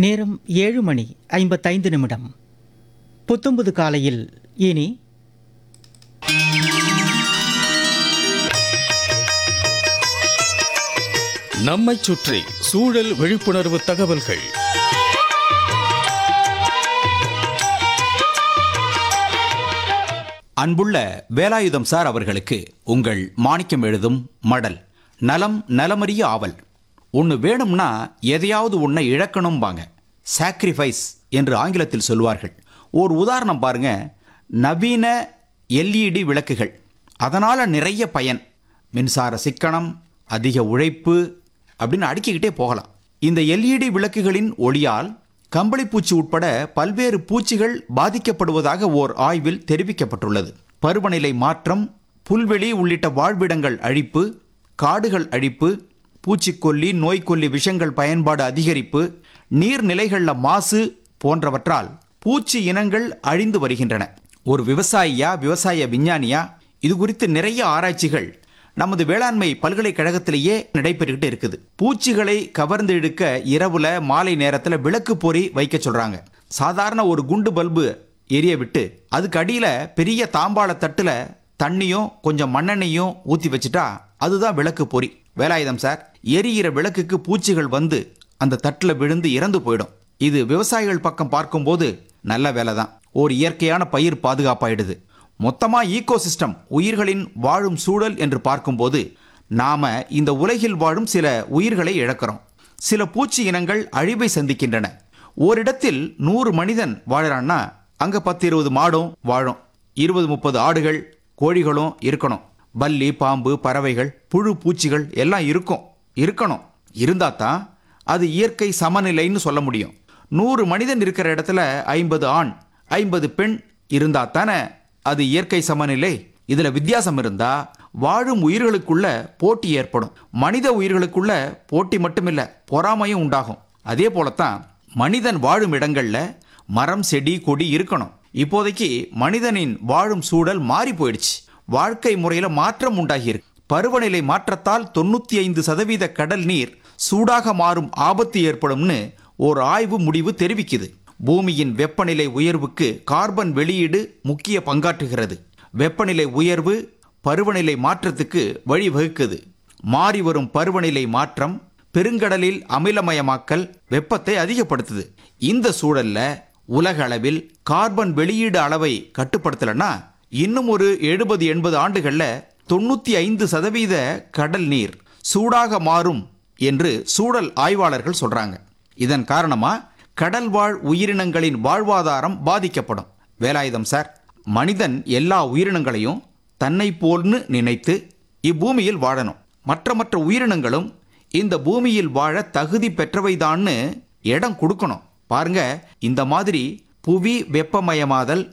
நேரம் ஏழு மணி ஐம்பத்தைந்து நிமிடம் புத்தம்புது காலையில் இனி நம்மைச் சுற்றி சூழல் விழிப்புணர்வு தகவல்கள் அன்புள்ள வேலாயுதம் சார் அவர்களுக்கு உங்கள் மாணிக்கம் எழுதும் மடல் நலம் நலமறிய ஆவல் ஒன்று வேணும்னா எதையாவது ஒன்றை இழக்கணும்பாங்க சாக்ரிஃபைஸ் என்று ஆங்கிலத்தில் சொல்வார்கள் ஒரு உதாரணம் பாருங்க நவீன எல்இடி விளக்குகள் அதனால் நிறைய பயன் மின்சார சிக்கனம் அதிக உழைப்பு அப்படின்னு அடுக்கிக்கிட்டே போகலாம் இந்த எல்இடி விளக்குகளின் ஒளியால் கம்பளிப்பூச்சி உட்பட பல்வேறு பூச்சிகள் பாதிக்கப்படுவதாக ஓர் ஆய்வில் தெரிவிக்கப்பட்டுள்ளது பருவநிலை மாற்றம் புல்வெளி உள்ளிட்ட வாழ்விடங்கள் அழிப்பு காடுகள் அழிப்பு பூச்சிக்கொல்லி நோய்க்கொல்லி விஷங்கள் பயன்பாடு அதிகரிப்பு நீர்நிலைகளில் மாசு போன்றவற்றால் பூச்சி இனங்கள் அழிந்து வருகின்றன ஒரு விவசாயியா விவசாய விஞ்ஞானியா இது குறித்து நிறைய ஆராய்ச்சிகள் நமது வேளாண்மை பல்கலைக்கழகத்திலேயே நடைபெற்றுக்கிட்டு இருக்குது பூச்சிகளை கவர்ந்து இழுக்க இரவுல மாலை நேரத்துல விளக்கு பொறி வைக்க சொல்றாங்க சாதாரண ஒரு குண்டு பல்பு எரிய விட்டு அதுக்கு அடியில பெரிய தாம்பாள தட்டுல தண்ணியும் கொஞ்சம் மண்ணெண்ணையும் ஊத்தி வச்சுட்டா அதுதான் விளக்கு பொறி வேலாயுதம் சார் எரியிற விளக்குக்கு பூச்சிகள் வந்து அந்த தட்டுல விழுந்து இறந்து போயிடும் இது விவசாயிகள் பக்கம் பார்க்கும்போது நல்ல வேலை தான் ஒரு இயற்கையான பயிர் பாதுகாப்பாயிடுது மொத்தமா ஈகோசிஸ்டம் உயிர்களின் வாழும் சூழல் என்று பார்க்கும்போது நாம இந்த உலகில் வாழும் சில உயிர்களை இழக்கிறோம் சில பூச்சி இனங்கள் அழிவை சந்திக்கின்றன ஓரிடத்தில் நூறு மனிதன் வாழறான்னா அங்க பத்து இருபது மாடும் வாழும் இருபது முப்பது ஆடுகள் கோழிகளும் இருக்கணும் பல்லி பாம்பு பறவைகள் புழு பூச்சிகள் எல்லாம் இருக்கும் இருக்கணும் இருந்தா தான் அது இயற்கை சமநிலைன்னு சொல்ல முடியும் நூறு மனிதன் இருக்கிற இடத்துல ஐம்பது ஆண் ஐம்பது பெண் இருந்தா தானே அது இயற்கை சமநிலை இதுல வித்தியாசம் இருந்தா வாழும் உயிர்களுக்குள்ள போட்டி ஏற்படும் மனித உயிர்களுக்குள்ள போட்டி மட்டுமில்ல பொறாமையும் உண்டாகும் அதே போலத்தான் மனிதன் வாழும் இடங்கள்ல மரம் செடி கொடி இருக்கணும் இப்போதைக்கு மனிதனின் வாழும் சூழல் மாறி போயிடுச்சு வாழ்க்கை முறையில மாற்றம் உண்டாகியிருக்கு பருவநிலை மாற்றத்தால் தொண்ணூத்தி ஐந்து சதவீத கடல் நீர் சூடாக மாறும் ஆபத்து ஏற்படும்னு ஒரு ஆய்வு முடிவு தெரிவிக்குது பூமியின் வெப்பநிலை உயர்வுக்கு கார்பன் வெளியீடு முக்கிய பங்காற்றுகிறது வெப்பநிலை உயர்வு பருவநிலை மாற்றத்துக்கு வழிவகுக்குது மாறி வரும் பருவநிலை மாற்றம் பெருங்கடலில் அமிலமயமாக்கல் வெப்பத்தை அதிகப்படுத்துது இந்த சூழல்ல உலக அளவில் கார்பன் வெளியீடு அளவை கட்டுப்படுத்தலைன்னா இன்னும் ஒரு எழுபது எண்பது ஆண்டுகள்ல தொண்ணூத்தி ஐந்து சதவீத கடல் நீர் சூடாக மாறும் என்று சூழல் ஆய்வாளர்கள் சொல்றாங்க இதன் காரணமா கடல் வாழ் உயிரினங்களின் வாழ்வாதாரம் பாதிக்கப்படும் வேலாயுதம் சார் மனிதன் எல்லா உயிரினங்களையும் தன்னை போல்னு நினைத்து இப்பூமியில் வாழணும் மற்ற மற்ற உயிரினங்களும் இந்த பூமியில் வாழ தகுதி பெற்றவைதான்னு இடம் கொடுக்கணும் பாருங்க இந்த மாதிரி புவி வெப்பமயமாதல்